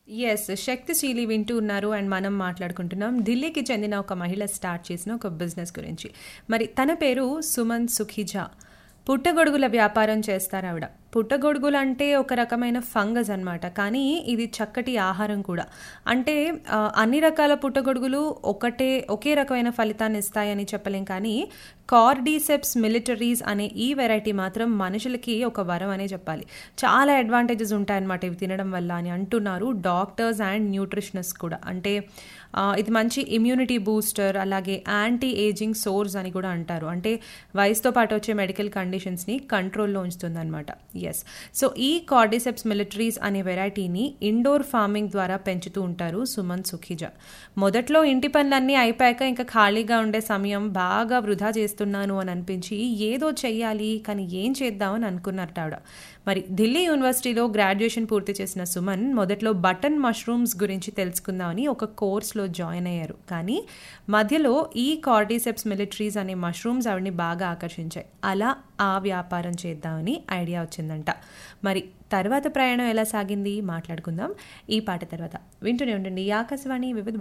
yes శక్తిశీలి వింటూ ఉన్నారు అండ్ మనం మాట్లాడుకుంటున్నాం ఢిల్లీకి చెందిన ఒక మహిళ స్టార్ట్ చేసిన ఒక బిజినెస్ గురించి మరి తన పేరు సుమన్ సుఖిజా పుట్టగొడుగుల వ్యాపారం చేస్తారు ఆవిడ పుట్టగొడుగులు అంటే ఒక రకమైన ఫంగస్ అన్నమాట కానీ ఇది చక్కటి ఆహారం కూడా అంటే ఆ, అన్ని రకాల పుట్టగొడుగులు ఒకటే ఒకే రకమైన ఫలితాన్ని ఇస్తాయని చెప్పలేం కానీ కార్డీసెప్స్ మిలిటరీస్ అనే ఈ వెరైటీ మాత్రం మనుషులకి ఒక వరం అనే చెప్పాలి చాలా అడ్వాంటేజెస్ ఉంటాయన్నమాట ఇవి తినడం వల్ల అని అంటున్నారు డాక్టర్స్ అండ్ న్యూట్రిషనిస్ట్ కూడా అంటే ఆ, ఇది మంచి ఇమ్యూనిటీ బూస్టర్ అలాగే యాంటీ ఏజింగ్ సోర్స్ అని కూడా అంటారు అంటే వయసుతో పాటు వచ్చే మెడికల్ కండిషన్స్ని కంట్రోల్లో ఉంచుతుంది అనమాట ఎస్ సో ఈ కార్డిసెప్స్ మిలిటరీస్ అనే వెరైటీని ఇండోర్ ఫార్మింగ్ ద్వారా పెంచుతూ ఉంటారు సుమన్ సుఖిజా మొదట్లో ఇంటి పనులన్నీ అయిపోయాక ఇంకా ఖాళీగా ఉండే సమయం బాగా వృధా చేస్తున్నాను అని అనిపించి ఏదో చెయ్యాలి కానీ ఏం చేద్దామని అనుకున్నట్టు ఆవిడ మరి ఢిల్లీ యూనివర్సిటీలో గ్రాడ్యుయేషన్ పూర్తి చేసిన సుమన్ మొదట్లో బటన్ మష్రూమ్స్ గురించి తెలుసుకుందామని ఒక కోర్స్లో జాయిన్ అయ్యారు కానీ మధ్యలో ఈ కార్డిసెప్స్ మిలిటరీస్ అనే మష్రూమ్స్ ఆవిడని బాగా ఆకర్షించాయి అలా ఆ వ్యాపారం చేద్దామని ఐడియా వచ్చిందంట మరి తర్వాత ప్రయాణం ఎలా సాగింది మాట్లాడుకుందాం ఈ పాట తర్వాత వింటూనే ఉండండి ఈ ఆకాశవాణి వివిధ